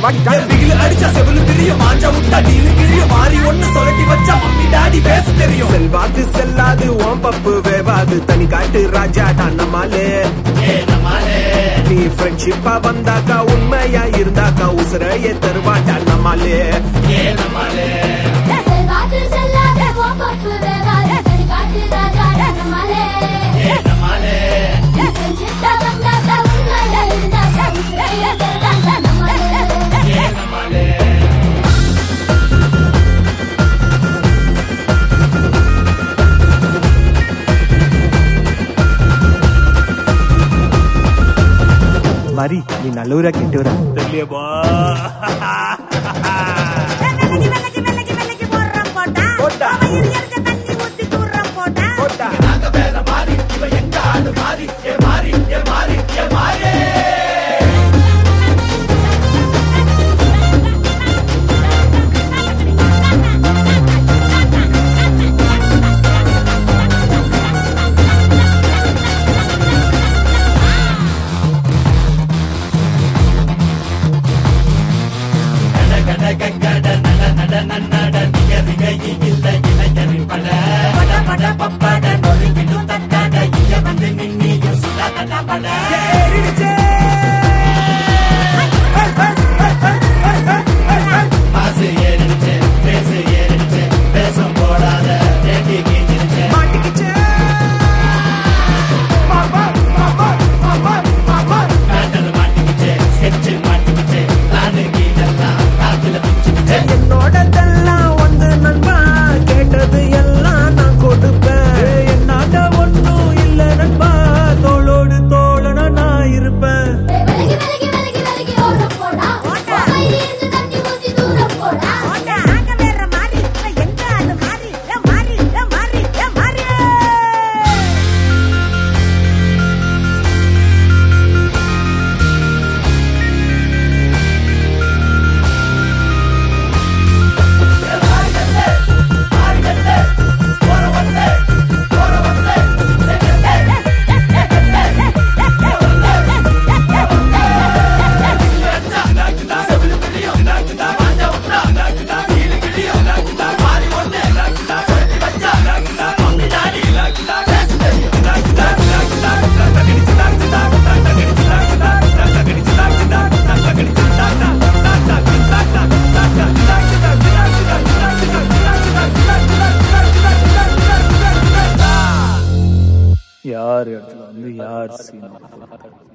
மாட்டிட்டான் பிகில் அடிச்சா செவிலு தெரியும் மாஞ்சா விட்டா டீலு கிழியும் மாறி ஒண்ணு சொல்லட்டி வச்சா மம்மி டாடி பேச தெரியும் செல்வாது செல்லாது ஓம் பப்பு வேவாது தனி காட்டு ராஜா தான் நம்மாலே நீ ஃப்ரெண்ட்ஷிப்பா வந்தாக்கா உண்மையா இருந்தாக்கா உசுரையே தருவாட்டா நம்மாலே செல்வாக்கு செல்லாத கோபப்பு வேகாத கடிகாட்டு ராஜா நம்மாலே சித்தா வந்தாக்க உண்மையா இருந்தாக்க உசிரைய தருவாங்க நம்மாலே மரி நீ நல்லூரா கெட்டூரா தெரியபா வெள்ளக்கி வெள்ளக்கி வெள்ளக்கி வெள்ளக்கி போடுறோம் போட்டா போட்டா. அவன் இரு இருக்க தண்ணி ஊத்தி தூர்றோம் போட்டா போட்டா பட பட பப்பட நொறுங்கிடும் தட்டாட இங்க வந்து நின்னியும் சுடாதடா பட மாசு ஏறிடுச்சு பேசு ஏறிடுச்சு பேசம் போடாத தேடி கீஞ்சிருச்சு மாட்டிக்கிச்சே பேட்டல் மாட்டிக்கிச்சு ஸ்கெட்ச் மாட்டிக்கிச்சு பிளானு கீழெல்லாம் காத்துல பிடிச்சிக்கிச்சு என்னோடதெல்லாம் வந்து நண்பா கேட்டது எல்லாம் நான் கொடுப்பேன் என்னாட்ட ஒண்ணும் இல்ல நண்பா தோளோடு தோழனா நான் இருப்பேன் விலகி விலகி விலகி விலகி ஓரம் போடா அமைதி இருந்து தண்ணி ஊத்தி தூரம் போடா போட்டா ஆக வேற மாறி இவன் எங்க அது மாறி ஏ மாறி ஏ மாறி ஏ மாறி யார் இடத்துல வந்து யார் சீனா